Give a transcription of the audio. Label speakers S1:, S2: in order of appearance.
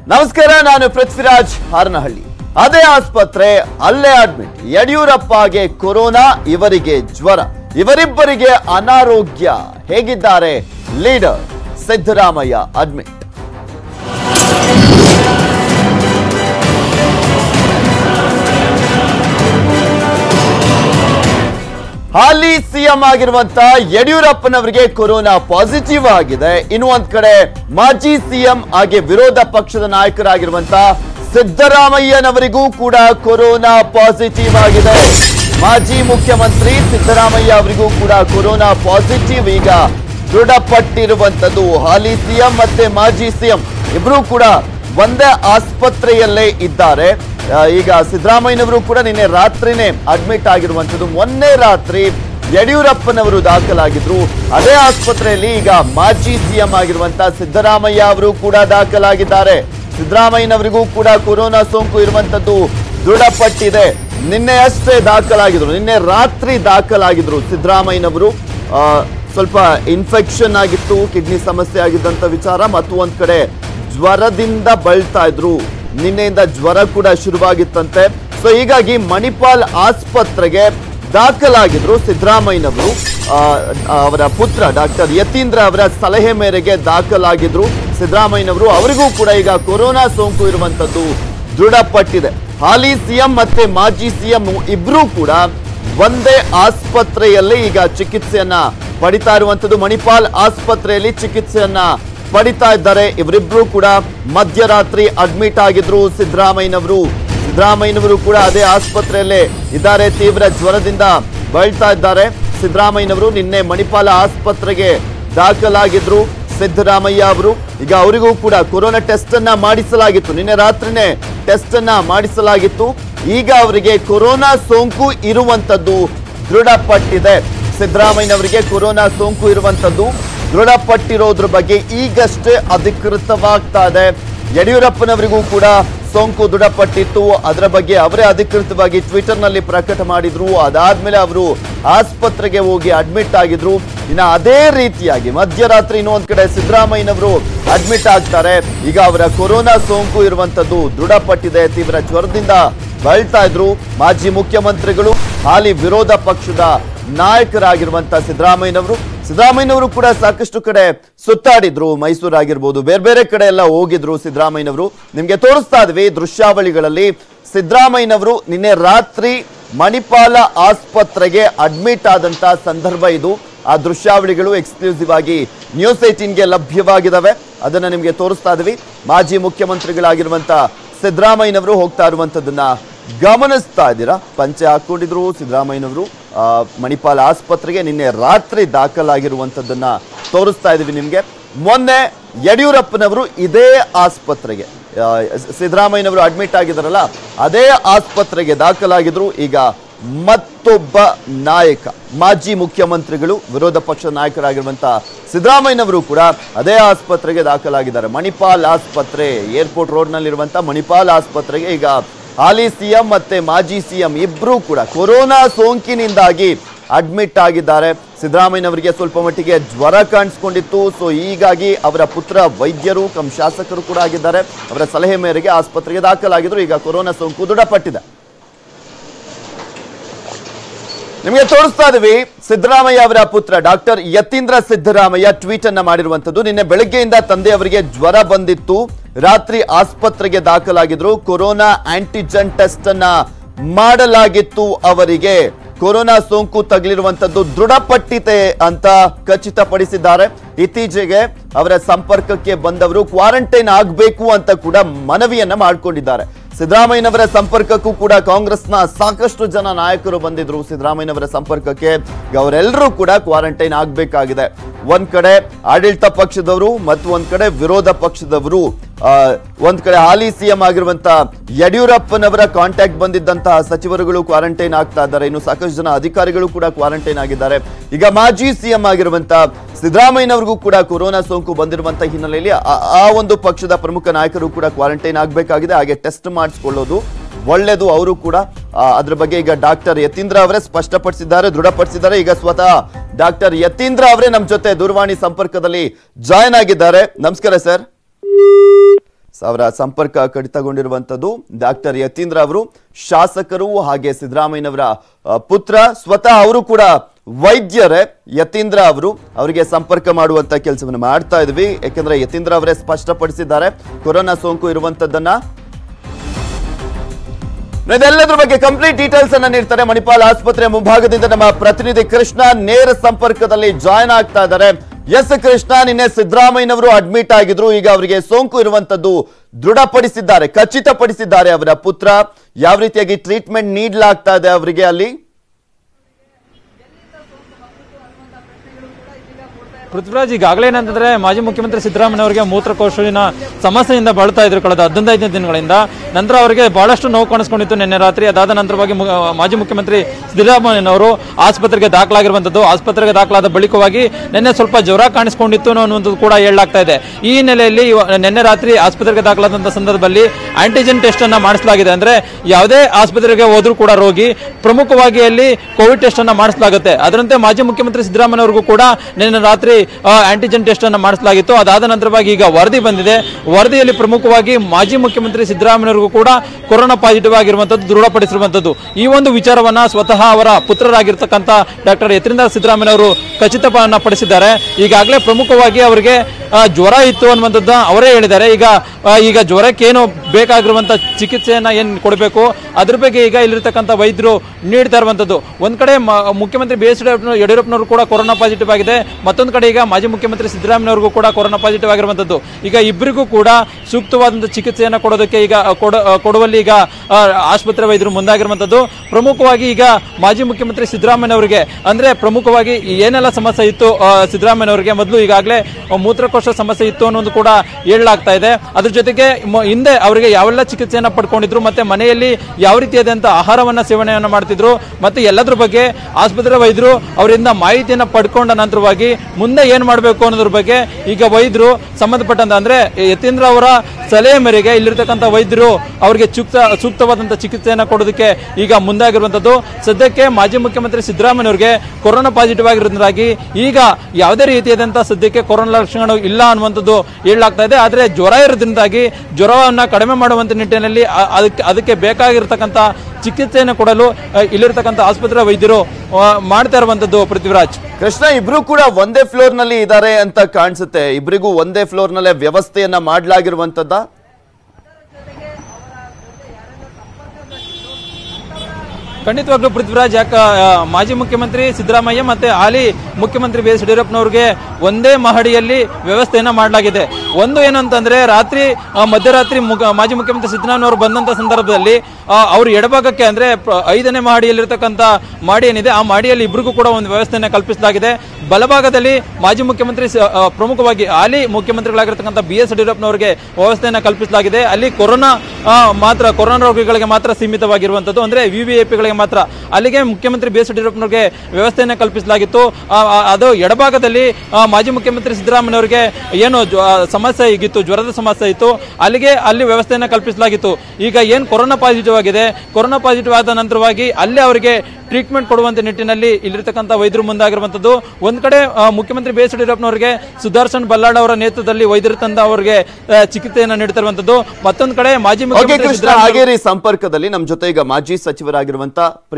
S1: ನಮಸ್ಕಾರ ನಾನು ಪೃಥ್ವಿರಾಜ್ ಹಾರನಹಳ್ಳಿ ಅದೇ ಆಸ್ಪತ್ರೆ ಅಲ್ಲೇ ಅಡ್ಮಿಟ್ ಯಡಿಯೂರಪ್ಪಗೆ ಕೊರೋನಾ ಇವರಿಗೆ ಜ್ವರ ಇವರಿಬ್ಬರಿಗೆ ಅನಾರೋಗ್ಯ ಹೇಗಿದ್ದಾರೆ ಲೀಡರ್ ಸಿದ್ದರಾಮಯ್ಯ ಅಡ್ಮಿಟ್ ಹಾಲಿ ಸಿಎಂ ಆಗಿರುವಂತ ಯಡಿಯೂರಪ್ಪನವರಿಗೆ ಕೊರೋನಾ ಪಾಸಿಟಿವ್ ಆಗಿದೆ ಇನ್ನು ಒಂದ್ ಕಡೆ ಮಾಜಿ ಸಿಎಂ ಹಾಗೆ ವಿರೋಧ ಪಕ್ಷದ ನಾಯಕರಾಗಿರುವಂತ ಸಿದ್ದರಾಮಯ್ಯನವರಿಗೂ ಕೂಡ ಕೊರೋನಾ ಪಾಸಿಟಿವ್ ಆಗಿದೆ ಮಾಜಿ ಮುಖ್ಯಮಂತ್ರಿ ಸಿದ್ದರಾಮಯ್ಯ ಅವರಿಗೂ ಕೂಡ ಕೊರೋನಾ ಪಾಸಿಟಿವ್ ಈಗ ದೃಢಪಟ್ಟಿರುವಂತದ್ದು ಹಾಲಿ ಸಿಎಂ ಮತ್ತೆ ಮಾಜಿ ಸಿಎಂ ಇಬ್ರು ಕೂಡ ಒಂದೇ ಆಸ್ಪತ್ರೆಯಲ್ಲೇ ಇದ್ದಾರೆ ಆ, ಈಗ ಸಿದ್ದರಾಮಯ್ಯನವರು ಕೂಡ ನಿನ್ನೆ ರಾತ್ರಿನೇ ಅಡ್ಮಿಟ್ ಆಗಿರುವಂತದ್ದು ಮೊನ್ನೆ ರಾತ್ರಿ ಯಡಿಯೂರಪ್ಪನವರು ದಾಖಲಾಗಿದ್ರು ಅದೇ ಆಸ್ಪತ್ರೆಯಲ್ಲಿ ಈಗ ಮಾಜಿ ಸಿಎಂ ಆಗಿರುವಂತ ಸಿದ್ದರಾಮಯ್ಯ ಅವರು ಕೂಡ ದಾಖಲಾಗಿದ್ದಾರೆ ಸಿದ್ದರಾಮಯ್ಯನವರಿಗೂ ಕೂಡ ಕೊರೋನಾ ಸೋಂಕು ಇರುವಂತದ್ದು ದೃಢಪಟ್ಟಿದೆ ನಿನ್ನೆ ಅಷ್ಟೇ ದಾಖಲಾಗಿದ್ರು ನಿನ್ನೆ ರಾತ್ರಿ ದಾಖಲಾಗಿದ್ರು ಸಿದ್ದರಾಮಯ್ಯನವರು ಆ, ಸ್ವಲ್ಪ ಇನ್ಫೆಕ್ಷನ್ ಆಗಿತ್ತು ಕಿಡ್ನಿ ಸಮಸ್ಯೆ ಆಗಿದ್ದಂತ ವಿಚಾರ ಮತ್ತು ಒಂದ್ ಕಡೆ ಜ್ವರದಿಂದ ಬಳಲ್ತಾ ಇದ್ರು ನಿನ್ನೆಯಿಂದ ಜ್ವರ ಕೂಡ ಶುರುವಾಗಿತ್ತಂತೆ ಸೊ ಹೀಗಾಗಿ ಮಣಿಪಾಲ್ ಆಸ್ಪತ್ರೆಗೆ ದಾಖಲಾಗಿದ್ರು ಸಿದ್ದರಾಮಯ್ಯನವರು ಆ, ಅವರ ಪುತ್ರ ಡಾಕ್ಟರ್ ಯತೀಂದ್ರ ಅವರ ಸಲಹೆ ಮೇರೆಗೆ ದಾಖಲಾಗಿದ್ರು ಸಿದ್ದರಾಮಯ್ಯನವರು ಅವರಿಗೂ ಕೂಡ ಈಗ ಕೊರೋನಾ ಸೋಂಕು ಇರುವಂತದ್ದು ದೃಢಪಟ್ಟಿದೆ ಹಾಲಿ ಸಿಎಂ ಮತ್ತೆ ಮಾಜಿ ಸಿಎಂ ಇಬ್ರು ಕೂಡ ಒಂದೇ ಆಸ್ಪತ್ರೆಯಲ್ಲಿ ಈಗ ಚಿಕಿತ್ಸೆಯನ್ನ ಪಡಿತಾ ಇರುವಂತದ್ದು ಮಣಿಪಾಲ್ ಆಸ್ಪತ್ರೆಯಲ್ಲಿ ಚಿಕಿತ್ಸೆಯನ್ನ ಪಡಿತಾ ಇದ್ದಾರೆ ಇವರಿಬ್ರು ಕೂಡ ಮಧ್ಯರಾತ್ರಿ ಅಡ್ಮಿಟ್ ಆಗಿದ್ರು ಸಿದ್ದರಾಮಯ್ಯನವರು ಸಿದ್ದರಾಮಯ್ಯನವರು ಕೂಡ ಅದೇ ಆಸ್ಪತ್ರೆಯಲ್ಲೇ ಇದ್ದಾರೆ ತೀವ್ರ ಜ್ವರದಿಂದ ಬಳಲ್ತಾ ಇದ್ದಾರೆ ಸಿದ್ದರಾಮಯ್ಯನವರು ನಿನ್ನೆ ಮಣಿಪಾಲ ಆಸ್ಪತ್ರೆಗೆ ದಾಖಲಾಗಿದ್ರು ಸಿದ್ದರಾಮಯ್ಯ ಅವರು ಈಗ ಅವರಿಗೂ ಕೂಡ ಕೊರೋನಾ ಟೆಸ್ಟ್ ಅನ್ನ ಮಾಡಿಸಲಾಗಿತ್ತು ನಿನ್ನೆ ರಾತ್ರಿನೇ ಟೆಸ್ಟ್ ಅನ್ನ ಮಾಡಿಸಲಾಗಿತ್ತು ಈಗ ಅವರಿಗೆ ಕೊರೋನಾ ಸೋಂಕು ಇರುವಂತದ್ದು ದೃಢಪಟ್ಟಿದೆ ಸಿದ್ದರಾಮಯ್ಯನವರಿಗೆ ಕೊರೋನಾ ಸೋಂಕು ಇರುವಂತದ್ದು ದೃಢಪಟ್ಟಿರೋದ್ರ ಬಗ್ಗೆ ಈಗಷ್ಟೇ ಅಧಿಕೃತವಾಗ್ತಾ ಇದೆ ಯಡಿಯೂರಪ್ಪನವರಿಗೂ ಕೂಡ ಸೋಂಕು ದೃಢಪಟ್ಟಿತ್ತು ಅದರ ಬಗ್ಗೆ ಅವರೇ ಅಧಿಕೃತವಾಗಿ ಟ್ವಿಟರ್ ನಲ್ಲಿ ಪ್ರಕಟ ಮಾಡಿದ್ರು ಅದಾದ್ಮೇಲೆ ಅವರು ಆಸ್ಪತ್ರೆಗೆ ಹೋಗಿ ಅಡ್ಮಿಟ್ ಆಗಿದ್ರು ಇನ್ನ ಅದೇ ರೀತಿಯಾಗಿ ಮಧ್ಯರಾತ್ರಿ ಇನ್ನೂ ಒಂದ್ ಕಡೆ ಸಿದ್ದರಾಮಯ್ಯನವರು ಅಡ್ಮಿಟ್ ಆಗ್ತಾರೆ ಈಗ ಅವರ ಕೊರೋನಾ ಸೋಂಕು ಇರುವಂತದ್ದು ದೃಢಪಟ್ಟಿದೆ ತೀವ್ರ ಜ್ವರದಿಂದ ಬಳಲ್ತಾ ಇದ್ರು ಮಾಜಿ ಮುಖ್ಯಮಂತ್ರಿಗಳು ಹಾಲಿ ವಿರೋಧ ಪಕ್ಷದ ನಾಯಕರಾಗಿರುವಂತ ಸಿದ್ದರಾಮಯ್ಯನವರು ಸಿದ್ದರಾಮಯ್ಯನವರು ಕೂಡ ಸಾಕಷ್ಟು ಕಡೆ ಸುತ್ತಾಡಿದ್ರು ಮೈಸೂರು ಆಗಿರ್ಬೋದು ಬೇರೆ ಬೇರೆ ಕಡೆ ಎಲ್ಲ ಹೋಗಿದ್ರು ಸಿದ್ದರಾಮಯ್ಯನವರು ನಿಮ್ಗೆ ತೋರಿಸ್ತಾ ಇದ್ವಿ ದೃಶ್ಯಾವಳಿಗಳಲ್ಲಿ ಸಿದ್ದರಾಮಯ್ಯನವರು ನಿನ್ನೆ ರಾತ್ರಿ ಮಣಿಪಾಲ ಆಸ್ಪತ್ರೆಗೆ ಅಡ್ಮಿಟ್ ಆದಂತ ಸಂದರ್ಭ ಇದು ಆ ದೃಶ್ಯಾವಳಿಗಳು ಎಕ್ಸ್ಕ್ಲೂಸಿವ್ ಆಗಿ ನ್ಯೂಸ್ ಏಟೀನ್ಗೆ ಲಭ್ಯವಾಗಿದ್ದಾವೆ ಅದನ್ನ ನಿಮ್ಗೆ ತೋರಿಸ್ತಾ ಇದ್ವಿ ಮಾಜಿ ಮುಖ್ಯಮಂತ್ರಿಗಳಾಗಿರುವಂತ ಸಿದ್ದರಾಮಯ್ಯನವರು ಹೋಗ್ತಾ ಇರುವಂತದ್ದನ್ನ ಗಮನಿಸ್ತಾ ಇದ್ದೀರಾ ಪಂಚೆ ಹಾಕೊಂಡಿದ್ರು ಸಿದ್ದರಾಮಯ್ಯನವರು ಆ, ಮಣಿಪಾಲ್ ಆಸ್ಪತ್ರೆಗೆ ನಿನ್ನೆ ರಾತ್ರಿ ದಾಖಲಾಗಿರುವಂತದ್ದನ್ನ ತೋರಿಸ್ತಾ ಇದೀವಿ ನಿಮ್ಗೆ ಮೊನ್ನೆ ಯಡಿಯೂರಪ್ಪನವರು ಇದೇ ಆಸ್ಪತ್ರೆಗೆ ಆ, ಸಿದ್ದರಾಮಯ್ಯನವರು ಅಡ್ಮಿಟ್ ಆಗಿದಾರಲ್ಲ ಅದೇ ಆಸ್ಪತ್ರೆಗೆ ದಾಖಲಾಗಿದ್ರು ಈಗ ಮತ್ತೊಬ್ಬ ನಾಯಕ ಮಾಜಿ ಮುಖ್ಯಮಂತ್ರಿಗಳು ವಿರೋಧ ಪಕ್ಷದ ನಾಯಕರಾಗಿರುವಂತ ಸಿದ್ದರಾಮಯ್ಯನವರು ಕೂಡ ಅದೇ ಆಸ್ಪತ್ರೆಗೆ ದಾಖಲಾಗಿದ್ದಾರೆ ಮಣಿಪಾಲ್ ಆಸ್ಪತ್ರೆ ಏರ್ಪೋರ್ಟ್ ರೋಡ್ನಲ್ಲಿರುವಂತ ಮಣಿಪಾಲ್ ಆಸ್ಪತ್ರೆಗೆ ಈಗ ಹಾಲಿ ಸಿಎಂ ಮತ್ತೆ ಮಾಜಿ ಸಿಎಂ ಇಬ್ರು ಕೂಡ ಕೊರೋನಾ ಸೋಂಕಿನಿಂದಾಗಿ ಅಡ್ಮಿಟ್ ಆಗಿದ್ದಾರೆ ಸಿದ್ದರಾಮಯ್ಯನವರಿಗೆ ಸ್ವಲ್ಪ ಮಟ್ಟಿಗೆ ಜ್ವರ ಕಾಣಿಸ್ಕೊಂಡಿತ್ತು ಸೊ ಹೀಗಾಗಿ ಅವರ ಪುತ್ರ ವೈದ್ಯರು ಕಮ್ ಶಾಸಕರು ಕೂಡ ಆಗಿದ್ದಾರೆ ಅವರ ಸಲಹೆ ಮೇರೆಗೆ ಆಸ್ಪತ್ರೆಗೆ ದಾಖಲಾಗಿದ್ರು ಈಗ ಕೊರೋನಾ ಸೋಂಕು ದೃಢಪಟ್ಟಿದೆ ನಿಮಗೆ ತೋರಿಸ್ತಾ ಇದೀವಿ ಸಿದ್ದರಾಮಯ್ಯ ಅವರ ಪುತ್ರ ಡಾಕ್ಟರ್ ಯತೀಂದ್ರ ಸಿದ್ದರಾಮಯ್ಯ ಟ್ವೀಟ್ ಅನ್ನ ಮಾಡಿರುವಂತದ್ದು ನಿನ್ನೆ ಬೆಳಗ್ಗೆಯಿಂದ ತಂದೆಯವರಿಗೆ ಜ್ವರ ಬಂದಿತ್ತು ರಾತ್ರಿ ಆಸ್ಪತ್ರೆಗೆ ದಾಖಲಾಗಿದ್ರು ಕೊರೋನಾ ಆಂಟಿಜನ್ ಟೆಸ್ಟ್ ಅನ್ನ ಮಾಡಲಾಗಿತ್ತು ಅವರಿಗೆ ಕೊರೋನಾ ಸೋಂಕು ತಗುಲಿರುವಂತದ್ದು ದೃಢಪಟ್ಟಿದೆ ಅಂತ ಖಚಿತಪಡಿಸಿದ್ದಾರೆ ಇತ್ತೀಚೆಗೆ ಅವರ ಸಂಪರ್ಕಕ್ಕೆ ಬಂದವರು ಕ್ವಾರಂಟೈನ್ ಆಗಬೇಕು ಅಂತ ಕೂಡ ಮನವಿಯನ್ನ ಮಾಡಿಕೊಂಡಿದ್ದಾರೆ ಸಿದ್ದರಾಮಯ್ಯನವರ ಸಂಪರ್ಕಕ್ಕೂ ಕೂಡ ಕಾಂಗ್ರೆಸ್ನ ಸಾಕಷ್ಟು ಜನ ನಾಯಕರು ಬಂದಿದ್ರು ಸಿದ್ದರಾಮಯ್ಯನವರ ಸಂಪರ್ಕಕ್ಕೆ ಈಗ ಅವರೆಲ್ಲರೂ ಕೂಡ ಕ್ವಾರಂಟೈನ್ ಆಗಬೇಕಾಗಿದೆ ಒಂದ್ ಕಡೆ ಆಡಳಿತ ಪಕ್ಷದವರು ಮತ್ತು ಒಂದ್ ಕಡೆ ವಿರೋಧ ಪಕ್ಷದವರು ಆ, ಒಂದ್ ಕಡೆ ಹಾಲಿ ಸಿಎಂ ಆಗಿರುವಂತ ಯಡಿಯೂರಪ್ಪನವರ ಕಾಂಟ್ಯಾಕ್ಟ್ ಬಂದಿದ್ದಂತಹ ಸಚಿವರುಗಳು ಕ್ವಾರಂಟೈನ್ ಆಗ್ತಾ ಇದ್ದಾರೆ ಇನ್ನು ಸಾಕಷ್ಟು ಜನ ಅಧಿಕಾರಿಗಳು ಕೂಡ ಕ್ವಾರಂಟೈನ್ ಆಗಿದ್ದಾರೆ ಈಗ ಮಾಜಿ ಸಿಎಂ ಆಗಿರುವಂತ ಸಿದ್ದರಾಮಯ್ಯನವರಿಗೂ ಕೂಡ ಕೊರೋನಾ ಸೋಂಕು ಬಂದಿರುವಂತ ಹಿನ್ನೆಲೆಯಲ್ಲಿ ಆ- ಆ ಒಂದು ಪಕ್ಷದ ಪ್ರಮುಖ ನಾಯಕರು ಕೂಡ ಕ್ವಾರಂಟೈನ್ ಆಗಬೇಕಾಗಿದೆ ಹಾಗೆ ಟೆಸ್ಟ್ ಮಾಡಿಸ್ಕೊಳ್ಳೋದು ಒಳ್ಳೆಯದು ಅವರು ಕೂಡ ಆ, ಅದ್ರ ಬಗ್ಗೆ ಈಗ ಡಾಕ್ಟರ್ ಯತೀಂದ್ರ ಅವರೇ ಸ್ಪಷ್ಟಪಡಿಸಿದ್ದಾರೆ ದೃಢಪಡಿಸಿದ್ದಾರೆ ಈಗ ಸ್ವತಃ ಡಾಕ್ಟರ್ ಯತೀಂದ್ರ ಅವರೇ ನಮ್ಮ ಜೊತೆ ದೂರವಾಣಿ ಸಂಪರ್ಕದಲ್ಲಿ ಜಾಯ್ನ್ ಆಗಿದ್ದಾರೆ ನಮಸ್ಕಾರ ಸರ್ ಅವರ ಸಂಪರ್ಕ ಕಡಿತಗೊಂಡಿರುವಂತದ್ದು ಡಾಕ್ಟರ್ ಯತೀಂದ್ರ ಅವರು ಶಾಸಕರು ಹಾಗೆ ಸಿದ್ದರಾಮಯ್ಯನವರ ಆ, ಪುತ್ರ ಸ್ವತಃ ಅವರು ಕೂಡ ವೈದ್ಯರೇ ಯತೀಂದ್ರ ಅವರು ಅವರಿಗೆ ಸಂಪರ್ಕ ಮಾಡುವಂತ ಕೆಲಸವನ್ನು ಮಾಡ್ತಾ ಇದ್ವಿ ಯಾಕಂದ್ರೆ ಯತೀಂದ್ರ ಅವರೇ ಸ್ಪಷ್ಟಪಡಿಸಿದ್ದಾರೆ ಕೊರೋನಾ ಸೋಂಕು ಇರುವಂತದ್ದನ್ನ ಇದೆಲ್ಲದ್ರ ಬಗ್ಗೆ ಕಂಪ್ಲೀಟ್ ಡೀಟೇಲ್ಸ್ ಅನ್ನ ನೀಡ್ತಾರೆ ಮಣಿಪಾಲ್ ಆಸ್ಪತ್ರೆ ಮುಂಭಾಗದಿಂದ ನಮ್ಮ ಪ್ರತಿನಿಧಿ ಕೃಷ್ಣ ನೇರ ಸಂಪರ್ಕದಲ್ಲಿ ಜಾಯ್ನ್ ಆಗ್ತಾ ಇದ್ದಾರೆ ಎಸ್ ಕೃಷ್ಣ ನಿನ್ನೆ ಸಿದ್ದರಾಮಯ್ಯನವರು ಅಡ್ಮಿಟ್ ಆಗಿದ್ರು ಈಗ ಅವರಿಗೆ ಸೋಂಕು ಇರುವಂತದ್ದು ದೃಢಪಡಿಸಿದ್ದಾರೆ ಖಚಿತಪಡಿಸಿದ್ದಾರೆ ಅವರ ಪುತ್ರ ಯಾವ ರೀತಿಯಾಗಿ ಟ್ರೀಟ್ಮೆಂಟ್ ನೀಡಲಾಗ್ತಾ ಇದೆ ಅವರಿಗೆ ಅಲ್ಲಿ
S2: ಪೃಥ್ವಿರಾಜ್ ಈಗಾಗಲೇ ಏನಂತಂದ್ರೆ ಮಾಜಿ ಮುಖ್ಯಮಂತ್ರಿ ಸಿದ್ದರಾಮಯ್ಯ ಅವರಿಗೆ ಮೂತ್ರಕೋಶಿನ ಸಮಸ್ಯೆಯಿಂದ ಬಳಲ್ತಾ ಇದ್ರು ಕಳೆದ ಹದಿನೈದು ದಿನಗಳಿಂದ ನಂತರ ಅವರಿಗೆ ಬಹಳಷ್ಟು ನೋವು ಕಾಣಿಸ್ಕೊಂಡಿತ್ತು ನಿನ್ನೆ ರಾತ್ರಿ ಅದಾದ ನಂತರವಾಗಿ ಮು- ಮಾಜಿ ಮುಖ್ಯಮಂತ್ರಿ ಸಿದ್ದರಾಮಯ್ಯನವರು ಆಸ್ಪತ್ರೆಗೆ ದಾಖಲಾಗಿರುವಂತದ್ದು ಆಸ್ಪತ್ರೆಗೆ ದಾಖಲಾದ ಬಳಿಕವಾಗಿ ನಿನ್ನೆ ಸ್ವಲ್ಪ ಜ್ವರ ಕಾಣಿಸ್ಕೊಂಡಿತ್ತು ಅನ್ನುವಂಥದ್ದು ಕೂಡ ಹೇಳಲಾಗ್ತಾ ಇದೆ ಈ ಹಿನ್ನೆಲೆಯಲ್ಲಿ ಇವ- ನಿನ್ನೆ ರಾತ್ರಿ ಆಸ್ಪತ್ರೆಗೆ ದಾಖಲಾದಂತಹ ಸಂದರ್ಭದಲ್ಲಿ ಆಂಟಿಜೆನ್ ಟೆಸ್ಟ್ ಅನ್ನ ಮಾಡಿಸಲಾಗಿದೆ ಅಂದ್ರೆ ಯಾವುದೇ ಆಸ್ಪತ್ರೆಗೆ ಹೋದ್ರೂ ಕೂಡ ರೋಗಿ ಪ್ರಮುಖವಾಗಿ ಅಲ್ಲಿ ಕೋವಿಡ್ ಟೆಸ್ಟ್ ಅನ್ನ ಮಾಡಿಸಲಾಗುತ್ತೆ ಅದರಂತೆ ಮಾಜಿ ಮುಖ್ಯಮಂತ್ರಿ ಸಿದ್ದರಾಮಯ್ಯ ಅವರಿಗೂ ಕೂಡ ನಿನ್ನೆ ರಾತ್ರಿ ಆ, ಆಂಟಿಜೆನ್ ಟೆಸ್ಟ್ ಅನ್ನ ಮಾಡಿಸಲಾಗಿತ್ತು ಅದಾದ ನಂತರವಾಗಿ ಈಗ ವರದಿ ಬಂದಿದೆ ವರದಿಯಲ್ಲಿ ಪ್ರಮುಖವಾಗಿ ಮಾಜಿ ಮುಖ್ಯಮಂತ್ರಿ ಸಿದ್ದರಾಮಯ್ಯವರಿಗೂ ಕೂಡ ಕೊರೋನಾ ಪಾಸಿಟಿವ್ ಆಗಿರುವಂತದ್ದು ದೃಢಪಡಿಸಿರುವಂತದ್ದು ಈ ಒಂದು ವಿಚಾರವನ್ನ ಸ್ವತಃ ಅವರ ಪುತ್ರರಾಗಿರ್ತಕ್ಕಂಥ ಡಾಕ್ಟರ್ ಯತೀಂದ್ರ ಸಿದ್ದರಾಮಯ್ಯ ಅವರು ಖಚಿತಪನ್ನ ಪಡಿಸಿದ್ದಾರೆ ಈಗಾಗಲೇ ಪ್ರಮುಖವಾಗಿ ಅವರಿಗೆ ಆ, ಜ್ವರ ಇತ್ತು ಅನ್ನುವಂಥದ್ದು ಅವರೇ ಹೇಳಿದ್ದಾರೆ ಈಗ ಆ, ಈಗ ಜ್ವರಕ್ಕೆ ಏನು ಬೇಕಾಗಿರುವಂತ ಚಿಕಿತ್ಸೆಯನ್ನ ಏನ್ ಕೊಡಬೇಕು ಅದ್ರ ಬಗ್ಗೆ ಈಗ ಇಲ್ಲಿರ್ತಕ್ಕಂಥ ವೈದ್ಯರು ನೀಡ್ತಾ ಇರುವಂತದ್ದು ಒಂದ್ ಕಡೆ ಮ- ಮುಖ್ಯಮಂತ್ರಿ ಬಿ ಎಸ್ ಯಡಿಯೂರಪ್ಪನವರು ಕೂಡ ಕೊರೋನಾ ಪಾಸಿಟಿವ್ ಆಗಿದೆ ಮತ್ತೊಂದ್ ಕಡೆ ಈಗ ಮಾಜಿ ಮುಖ್ಯಮಂತ್ರಿ ಸಿದ್ದರಾಮಯ್ಯವ್ರಿಗೂ ಕೂಡ ಕೊರೋನಾ ಪಾಸಿಟಿವ್ ಆಗಿರುವಂತದ್ದು ಈಗ ಇಬ್ಬರಿಗೂ ಕೂಡ ಸೂಕ್ತವಾದಂತಹ ಚಿಕಿತ್ಸೆಯನ್ನ ಕೊಡೋದಕ್ಕೆ ಈಗ ಕೊಡ- ಕೊಡುವಲ್ಲಿ ಈಗ ಆ, ಆಸ್ಪತ್ರೆ ವೈದ್ಯರು ಮುಂದಾಗಿರುವಂತದ್ದು ಪ್ರಮುಖವಾಗಿ ಈಗ ಮಾಜಿ ಮುಖ್ಯಮಂತ್ರಿ ಸಿದ್ದರಾಮಯ್ಯ ಅವರಿಗೆ ಅಂದ್ರೆ ಪ್ರಮುಖವಾಗಿ ಏನೆಲ್ಲ ಸಮಸ್ಯೆ ಇತ್ತು ಆ, ಸಿದ್ದರಾಮಯ್ಯ ಅವರಿಗೆ ಮೊದಲು ಈಗಾಗಲೇ ಮೂತ್ರಕೋಶ ಸಮಸ್ಯೆ ಇತ್ತು ಅನ್ನೋದು ಕೂಡ ಹೇಳಲಾಗ್ತಾ ಇದೆ ಅದ್ರ ಜೊತೆಗೆ ಮ- ಹಿಂದೆ ಅವರಿಗೆ ಯಾವೆಲ್ಲ ಚಿಕಿತ್ಸೆಯನ್ನ ಪಡ್ಕೊಂಡಿದ್ರು ಮತ್ತೆ ಮನೆಯಲ್ಲಿ ಯಾವ ರೀತಿಯಾದಂತಹ ಆಹಾರವನ್ನ ಸೇವನೆಯನ್ನ ಮಾಡ್ತಿದ್ರು ಮತ್ತೆ ಎಲ್ಲದ್ರ ಬಗ್ಗೆ ಆಸ್ಪತ್ರೆ ವೈದ್ಯರು ಅವರಿಂದ ಮಾಹಿತಿಯನ್ನ ಪಡ್ಕೊಂಡ ನಂತರವಾಗಿ ಮುಂದೆ ಏನ್ ಮಾಡಬೇಕು ಅನ್ನೋದ್ರ ಬಗ್ಗೆ ಈಗ ವೈದ್ಯರು ಸಂಬಂಧಪಟ್ಟಂತ ಅಂದ್ರೆ ಯತೀಂದ್ರ ಅವರ ಸಲಹೆ ಮೇರೆಗೆ ಇಲ್ಲಿರ್ತಕ್ಕಂಥ ವೈದ್ಯರು ಅವರಿಗೆ ಸೂಕ್ತ ಸೂಕ್ತವಾದಂಥ ಚಿಕಿತ್ಸೆಯನ್ನ ಕೊಡೋದಕ್ಕೆ ಈಗ ಮುಂದಾಗಿರುವಂತದ್ದು ಸದ್ಯಕ್ಕೆ ಮಾಜಿ ಮುಖ್ಯಮಂತ್ರಿ ಸಿದ್ದರಾಮಯ್ಯ ಅವರಿಗೆ ಕೊರೋನಾ ಪಾಸಿಟಿವ್ ಆಗಿರೋದ್ರಿಂದಾಗಿ ಈಗ ಯಾವುದೇ ರೀತಿಯಾದಂತಹ ಸದ್ಯಕ್ಕೆ ಕೊರೋನಾ ಲಕ್ಷಣಗಳು ಇಲ್ಲ ಅನ್ನುವಂಥದ್ದು ಹೇಳಲಾಗ್ತಾ ಇದೆ ಆದ್ರೆ ಜ್ವರ ಇರೋದ್ರಿಂದಾಗಿ ಜ್ವರವನ್ನ ಕಡಿಮೆ ಮಾಡುವಂತ ನಿಟ್ಟಿನಲ್ಲಿ ಅ- ಅದಕ್ಕೆ ಅದಕ್ಕೆ ಬೇಕಾಗಿರ್ತಕ್ಕಂಥ ಚಿಕಿತ್ಸೆಯನ್ನು ಕೊಡಲು ಅ, ಇಲ್ಲಿರ್ತಕ್ಕಂಥ ಆಸ್ಪತ್ರೆ ವೈದ್ಯರು ಆ, ಮಾಡ್ತಾ ಇರುವಂತದ್ದು ಪೃಥ್ವಿರಾಜ್
S1: ಕೃಷ್ಣ ಇಬ್ರು ಕೂಡ ಒಂದೇ ಫ್ಲೋರ್ ನಲ್ಲಿ ಇದ್ದಾರೆ ಅಂತ ಕಾಣಿಸುತ್ತೆ ಇಬ್ರಿಗೂ ಒಂದೇ ಫ್ಲೋರ್ ನಲ್ಲೇ ವ್ಯವಸ್ಥೆಯನ್ನ ಮಾಡಲಾಗಿರುವಂತದ್ದ
S2: ಖಂಡಿತವಾಗ್ಲೂ ಪೃಥ್ವಿರಾಜ್ ಯಾಕ ಆ, ಮಾಜಿ ಮುಖ್ಯಮಂತ್ರಿ ಸಿದ್ದರಾಮಯ್ಯ ಮತ್ತೆ ಹಾಲಿ ಮುಖ್ಯಮಂತ್ರಿ ಬಿ ಎಸ್ ಯಡಿಯೂರಪ್ಪನವ್ರಿಗೆ ಒಂದೇ ಮಹಡಿಯಲ್ಲಿ ವ್ಯವಸ್ಥೆಯನ್ನ ಮಾಡಲಾಗಿದೆ ಒಂದು ಏನು ಅಂತಂದ್ರೆ ರಾತ್ರಿ ಆ, ಮಧ್ಯರಾತ್ರಿ ಮುಗ- ಮಾಜಿ ಮುಖ್ಯಮಂತ್ರಿ ಸಿದ್ದರಾಮಯ್ಯ ಅವರು ಬಂದಂತ ಸಂದರ್ಭದಲ್ಲಿ ಆ, ಅವರು ಎಡಭಾಗಕ್ಕೆ ಅಂದ್ರೆ ಪ್ರ- ಐದನೇ ಮಹಡಿಯಲ್ಲಿರ್ತಕ್ಕಂಥ ಮಾಡಿ ಏನಿದೆ ಆ ಮಾಡಿಯಲ್ಲಿ ಇಬ್ಬರಿಗೂ ಕೂಡ ಒಂದು ವ್ಯವಸ್ಥೆಯನ್ನ ಕಲ್ಪಿಸಲಾಗಿದೆ ಬಲಭಾಗದಲ್ಲಿ ಮಾಜಿ ಮುಖ್ಯಮಂತ್ರಿ ಸ- ಆ, ಪ್ರಮುಖವಾಗಿ ಹಾಲಿ ಮುಖ್ಯಮಂತ್ರಿಗಳಾಗಿರ್ತಕ್ಕಂಥ ಬಿ ಎಸ್ ಯಡಿಯೂರಪ್ಪನವರಿಗೆ ವ್ಯವಸ್ಥೆಯನ್ನ ಕಲ್ಪಿಸಲಾಗಿದೆ ಅಲ್ಲಿ ಕೊರೋನಾ ಆ, ಮಾತ್ರ ಕೊರೋನಾ ರೋಗಿಗಳಿಗೆ ಮಾತ್ರ ಸೀಮಿತವಾಗಿರುವಂತದ್ದು ಅಂದ್ರೆ ವಿ ವಿ ಗಳಿಗೆ ಮಾತ್ರ ಅಲ್ಲಿಗೆ ಮುಖ್ಯಮಂತ್ರಿ ಬಿ ಎಸ್ ಯಡಿಯೂರಪ್ಪನವರಿಗೆ ವ್ಯವಸ್ಥೆಯನ್ನ ಕಲ್ಪಿಸಲಾಗಿತ್ತು ಆ, ಆ, ಅದು ಎಡಭಾಗದಲ್ಲಿ ಆ, ಮಾಜಿ ಮುಖ್ಯಮಂತ್ರಿ ಸಿದ್ದರಾಮಯ್ಯವರಿಗೆ ಏನು ಜ್ವ- ಆ, ಸಮಸ್ಯೆ ಇತ್ತು ಜ್ವರದ ಸಮಸ್ಯೆ ಇತ್ತು ಅಲ್ಲಿಗೆ ಅಲ್ಲಿ ವ್ಯವಸ್ಥೆಯನ್ನ ಕಲ್ಪಿಸಲಾಗಿತ್ತು ಈಗ ಏನ್ ಕೊರೋನಾ ಪಾಸಿಟಿವ್ ಆಗಿದೆ ಕೊರೋನಾ ಪಾಸಿಟಿವ್ ಆದ ನಂತರವಾಗಿ ಅಲ್ಲಿ ಅವರಿಗೆ ಟ್ರೀಟ್ಮೆಂಟ್ ಕೊಡುವಂತ ನಿಟ್ಟಿನಲ್ಲಿ ಇಲ್ಲಿರ್ತಕ್ಕಂಥ ವೈದ್ಯರು ಮುಂದಾಗಿರುವಂತದ್ದು ಒಂದ್ ಕಡೆ ಆ, ಮುಖ್ಯಮಂತ್ರಿ ಬಿ ಎಸ್ ಯಡಿಯೂರಪ್ಪನವರಿಗೆ ಸುದರ್ಶನ್ ಬಲ್ಲಾಳ್ ಅವರ ನೇತೃತ್ವದಲ್ಲಿ ವೈದ್ಯರು ತಂದ ಅವರಿಗೆ ಆ, ಚಿಕಿತ್ಸೆಯನ್ನ ನೀಡ್ತಿರುವಂತದ್ದು ಮತ್ತೊಂದ್ ಕಡೆ ಮಾಜಿ
S1: ಓಕೆ
S2: ಮುಖ್ಯಮಂತ್ರಿ
S1: ಕೃಷ್ಣ
S2: ಸಿದ್ದರಾಮಯ್ಯ
S1: ಹಾಗೇರಿ ಸಂಪರ್ಕದಲ್ಲಿ ನಮ್ಮ ಜೊತೆ ಈಗ ಮಾಜಿ ಸಚಿವರಾಗಿರುವಂತ